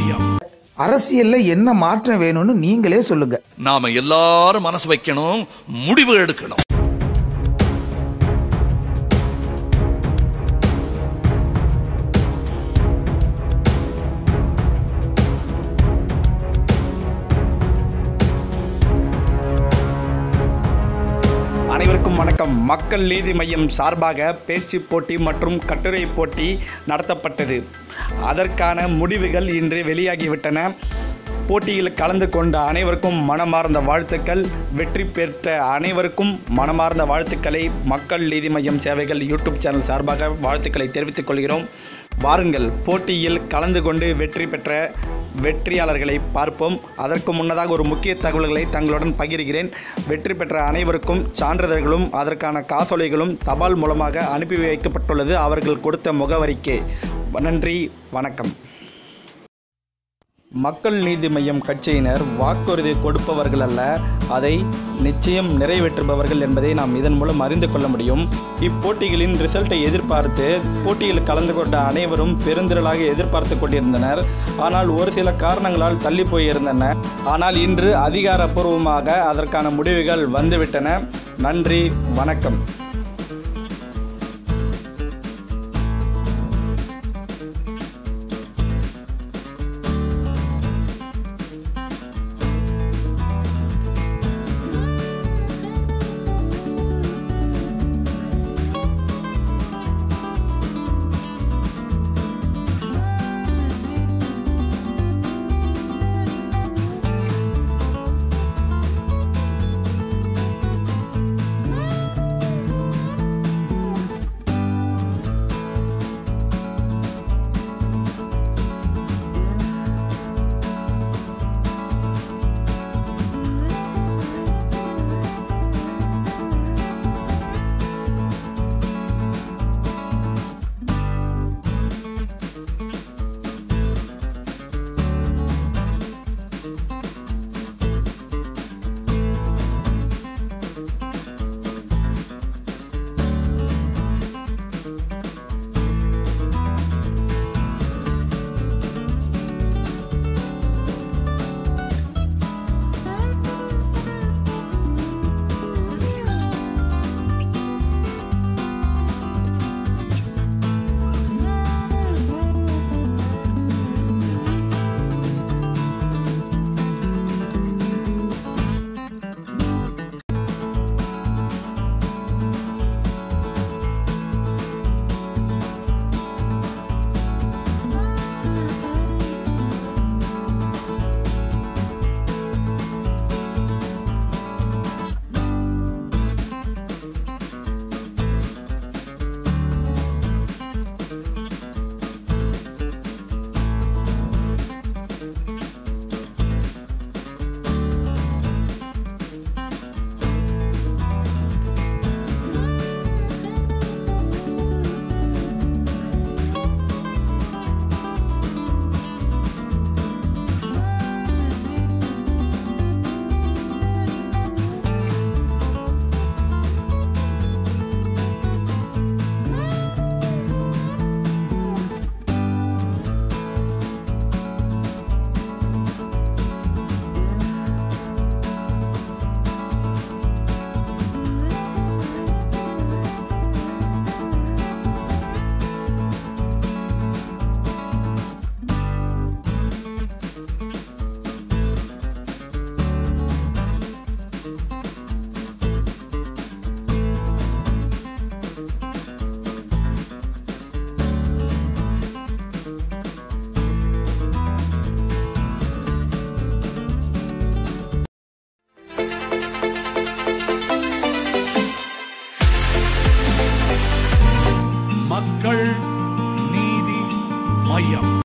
media அரசியல்ல என்ன மாற்றம் வேணும்னு நீங்களே சொல்லுங்க நாம எல்லாரும் மனசு வைக்கணும் முடிவு எடுக்கணும் அனைவருக்கும் வணக்கம் மக்கள் நீதி மையம் சார்பாக பேச்சு போட்டி மற்றும் கட்டுரை போட்டி நடத்தப்பட்டது அதற்கான முடிவுகள் இன்று வெளியாகிவிட்டன போட்டியில் கலந்து கொண்ட அனைவருக்கும் மனமார்ந்த வாழ்த்துக்கள் வெற்றி பெற்ற அனைவருக்கும் மனமார்ந்த வாழ்த்துக்களை மக்கள் நீதி மையம் சேவைகள் யூடியூப் சேனல் சார்பாக வாழ்த்துக்களை தெரிவித்துக் கொள்கிறோம் வாருங்கள் போட்டியில் கலந்து கொண்டு வெற்றி பெற்ற வெற்றியாளர்களை பார்ப்போம் அதற்கு முன்னதாக ஒரு முக்கிய தகவல்களை தங்களுடன் பகிர்கிறேன் வெற்றி பெற்ற அனைவருக்கும் சான்றிதழ்களும் அதற்கான காசோலைகளும் தபால் மூலமாக அனுப்பி வைக்கப்பட்டுள்ளது அவர்கள் கொடுத்த முகவரிக்கு நன்றி வணக்கம் மக்கள் நீதி மையம் கட்சியினர் வாக்குறுதி கொடுப்பவர்கள் அல்ல அதை நிச்சயம் நிறைவேற்றுபவர்கள் என்பதை நாம் இதன் மூலம் அறிந்து கொள்ள முடியும் இப்போட்டிகளின் ரிசல்ட்டை எதிர்பார்த்து போட்டியில் கலந்து கொண்ட அனைவரும் பெருந்திரளாக எதிர்பார்த்து கொண்டிருந்தனர் ஆனால் ஒரு சில காரணங்களால் தள்ளி போயிருந்தன ஆனால் இன்று அதிகாரப்பூர்வமாக அதற்கான முடிவுகள் வந்துவிட்டன நன்றி வணக்கம்